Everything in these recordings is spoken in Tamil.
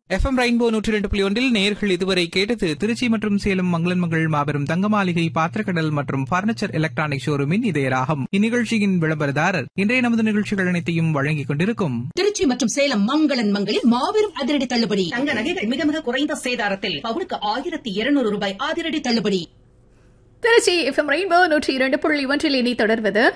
எஃப்எம் ரெயின்போ நூற்றி ரெண்டு புள்ளி ஒன்றில் நேர்கள் இதுவரை கேட்டது திருச்சி மற்றும் சேலம் மங்களன் மங்கள் மாபெரும் தங்க மாளிகை பாத்திரக்கடல் மற்றும் பர்னிச்சர் எலக்ட்ரானிக் ஷோரூமின் இதயராகும் இந்நிகழ்ச்சியின் விளம்பரதாரர் இன்றைய நமது நிகழ்ச்சிகள் அனைத்தையும் வழங்கிக் கொண்டிருக்கும் திருச்சி மற்றும் சேலம் மங்களன் மங்களில் மாபெரும் அதிரடி தள்ளுபடி தங்க நகைகள் மிக மிக குறைந்த சேதாரத்தில் பவுனுக்கு ஆயிரத்தி இருநூறு ரூபாய் அதிரடி தள்ளுபடி திருச்சி எஃப்எம் ரெயின்போ நூற்றி இரண்டு புள்ளி ஒன்றில் இனி தொடர்வது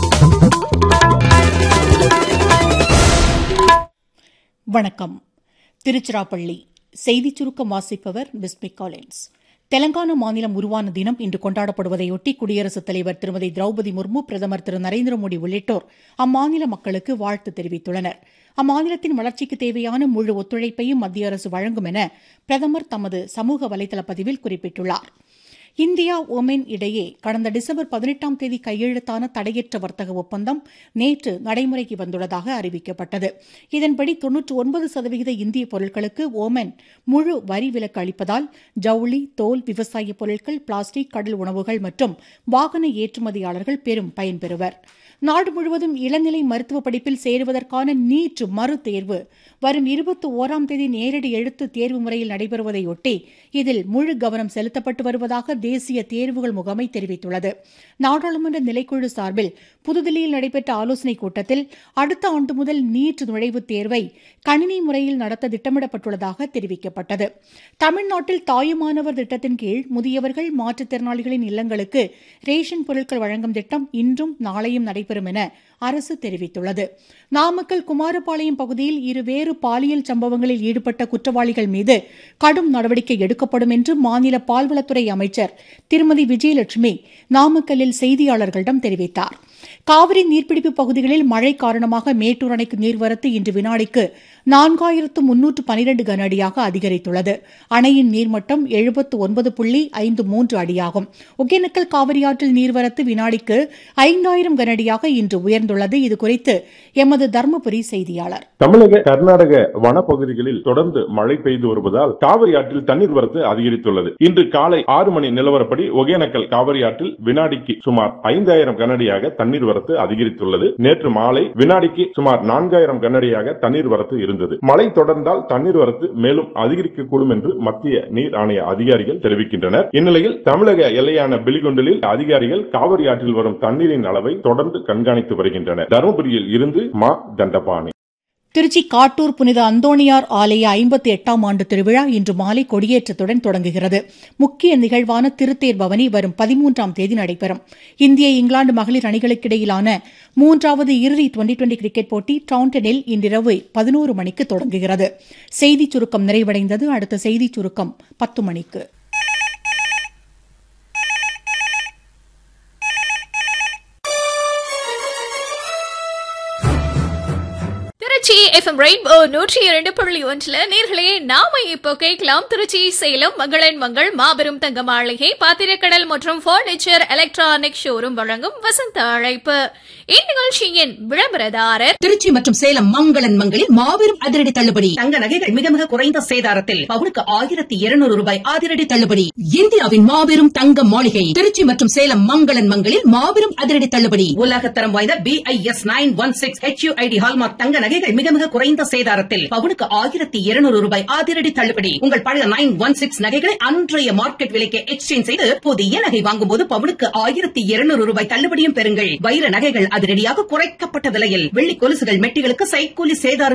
வணக்கம் திருச்சிராப்பள்ளி செய்திச் சுருக்கம் வாசிப்பவர் பிஸ்மி காலின்ஸ் தெலங்கானா மாநிலம் உருவான தினம் இன்று கொண்டாடப்படுவதையொட்டி குடியரசுத் தலைவர் திருமதி திரௌபதி முர்மு பிரதமர் திரு நரேந்திர மோடி உள்ளிட்டோர் அம்மாநில மக்களுக்கு வாழ்த்து தெரிவித்துள்ளனர் அம்மாநிலத்தின் வளர்ச்சிக்கு தேவையான முழு ஒத்துழைப்பையும் மத்திய அரசு வழங்கும் என பிரதமர் தமது சமூக வலைதள பதிவில் குறிப்பிட்டுள்ளார் இந்தியா ஒமென் இடையே கடந்த டிசம்பர் பதினெட்டாம் தேதி கையெழுத்தான தடையற்ற வர்த்தக ஒப்பந்தம் நேற்று நடைமுறைக்கு வந்துள்ளதாக அறிவிக்கப்பட்டது இதன்படி தொன்னூற்று ஒன்பது சதவிகித இந்திய பொருட்களுக்கு ஓமன் முழு வரி விலக்கு அளிப்பதால் ஜவுளி தோல் விவசாய பொருட்கள் பிளாஸ்டிக் கடல் உணவுகள் மற்றும் வாகன ஏற்றுமதியாளர்கள் பெரும் பயன்பெறுவர் நாடு முழுவதும் இளநிலை மருத்துவ படிப்பில் சேருவதற்கான நீட் மறு தேர்வு வரும் இருபத்தி ஓராம் தேதி நேரடி எழுத்து தேர்வு முறையில் நடைபெறுவதையொட்டி இதில் முழு கவனம் செலுத்தப்பட்டு வருவதாக தேசிய தேர்வுகள் முகமை தெரிவித்துள்ளது நாடாளுமன்ற நிலைக்குழு சார்பில் புதுதில்லியில் நடைபெற்ற ஆலோசனைக் கூட்டத்தில் அடுத்த ஆண்டு முதல் நீட் நுழைவுத் தேர்வை கணினி முறையில் நடத்த திட்டமிடப்பட்டுள்ளதாக தெரிவிக்கப்பட்டது தமிழ்நாட்டில் தாயுமானவர் திட்டத்தின் கீழ் முதியவர்கள் மாற்றுத்திறனாளிகளின் இல்லங்களுக்கு ரேஷன் பொருட்கள் வழங்கும் திட்டம் இன்றும் நாளையும் நடைபெறும் என அரசு தெரிவித்துள்ளது நாமக்கல் குமாரபாளையம் பகுதியில் இருவேறு பாலியல் சம்பவங்களில் ஈடுபட்ட குற்றவாளிகள் மீது கடும் நடவடிக்கை எடுக்கப்படும் என்று மாநில பால்வளத்துறை அமைச்சர் திருமதி விஜயலட்சுமி நாமக்கல்லில் செய்தியாளர்களிடம் தெரிவித்தார் காவிரி நீர்பிடிப்பு பகுதிகளில் மழை காரணமாக மேட்டூர் அணைக்கு நீர்வரத்து இன்று வினாடிக்கு நான்காயிரத்து முன்னூற்று பனிரண்டு கன அடியாக அதிகரித்துள்ளது அணையின் நீர்மட்டம் எழுபத்து ஒன்பது புள்ளி ஐந்து மூன்று அடியாகும் ஒகேனக்கல் காவிரியாற்றில் நீர்வரத்து வினாடிக்கு ஐந்தாயிரம் கனஅடியாக இன்று உயர்ந்துள்ளது இதுகுறித்து எமது தருமபுரி செய்தியாளர் தமிழக கர்நாடக வனப்பகுதிகளில் தொடர்ந்து மழை பெய்து வருவதால் காவிரி ஆற்றில் தண்ணீர் வரத்து அதிகரித்துள்ளது இன்று காலை ஆறு மணி நிலவரப்படி ஒகேனக்கல் காவிரி ஆற்றில் வினாடிக்கு சுமார் ஐந்தாயிரம் கனஅடியாக தண்ணீர் வரத்து அதிகரித்துள்ளது நேற்று மாலை வினாடிக்கு சுமார் நான்காயிரம் கனஅடியாக தண்ணீர் வரத்து இருந்தது மழை தொடர்ந்தால் தண்ணீர் வரத்து மேலும் அதிகரிக்கக்கூடும் என்று மத்திய நீர் ஆணைய அதிகாரிகள் தெரிவிக்கின்றனர் இந்நிலையில் தமிழக எல்லையான பிலிகுண்டலில் அதிகாரிகள் காவிரி ஆற்றில் வரும் தண்ணீரின் அளவை தொடர்ந்து கண்காணித்து வருகின்றனர் தருமபுரியில் இருந்து மா தண்டபாணி திருச்சி காட்டூர் புனித அந்தோணியார் ஆலய ஐம்பத்தி எட்டாம் ஆண்டு திருவிழா இன்று மாலை கொடியேற்றத்துடன் தொடங்குகிறது முக்கிய நிகழ்வான திருத்தேர் பவனி வரும் பதிமூன்றாம் தேதி நடைபெறும் இந்திய இங்கிலாந்து மகளிர் அணிகளுக்கிடையிலான மூன்றாவது இறுதி டுவெண்டி டுவெண்டி கிரிக்கெட் போட்டி டவுன்டனில் இன்றிரவு பதினோரு மணிக்கு தொடங்குகிறது செய்திச் சுருக்கம் நிறைவடைந்தது அடுத்த செய்திச் சுருக்கம் பத்து மணிக்கு திருச்சி எஃப்எம் ரெயின்போ நூற்றி இரண்டு புள்ளி ஒன்றுல நேர்களே நாம இப்போ கேட்கலாம் திருச்சி சேலம் மங்களன் மங்கள் மாபெரும் தங்க மாளிகை பாத்திரக்கடல் மற்றும் பர்னிச்சர் எலக்ட்ரானிக் ஷோரூம் வழங்கும் வசந்த அழைப்பு இந்நிகழ்ச்சியின் விளம்பரதாரர் திருச்சி மற்றும் சேலம் மங்களன் மங்களில் மாபெரும் அதிரடி தள்ளுபடி தங்க நகைகள் மிக மிக குறைந்த சேதாரத்தில் பவுனுக்கு ஆயிரத்தி இருநூறு ரூபாய் அதிரடி தள்ளுபடி இந்தியாவின் மாபெரும் தங்க மாளிகை திருச்சி மற்றும் சேலம் மங்களன் மங்களில் மாபெரும் அதிரடி தள்ளுபடி உலகத்தரம் வாய்ந்த B I S nine one six HUID hallmark தங்க நகைகள் மிக மிக குறைந்த சேதாரத்தில் பவுனுக்கு ஆயிரத்தி இருநூறு ரூபாய் அதிரடி தள்ளுபடி உங்கள் பழைய நைன் ஒன் சிக்ஸ் நகைகளை அன்றைய மார்க்கெட் விலைக்கு எக்ஸ்சேஞ்ச் செய்து புதிய நகை வாங்கும்போது பவுனுக்கு ஆயிரத்தி இருநூறு ரூபாய் தள்ளுபடியும் பெறுங்கள் வைர நகைகள் அதிரடியாக குறைக்கப்பட்ட விலையில் வெள்ளி கொலுசுகள் மெட்டிகளுக்கு சைக்கூலி சேதாரம்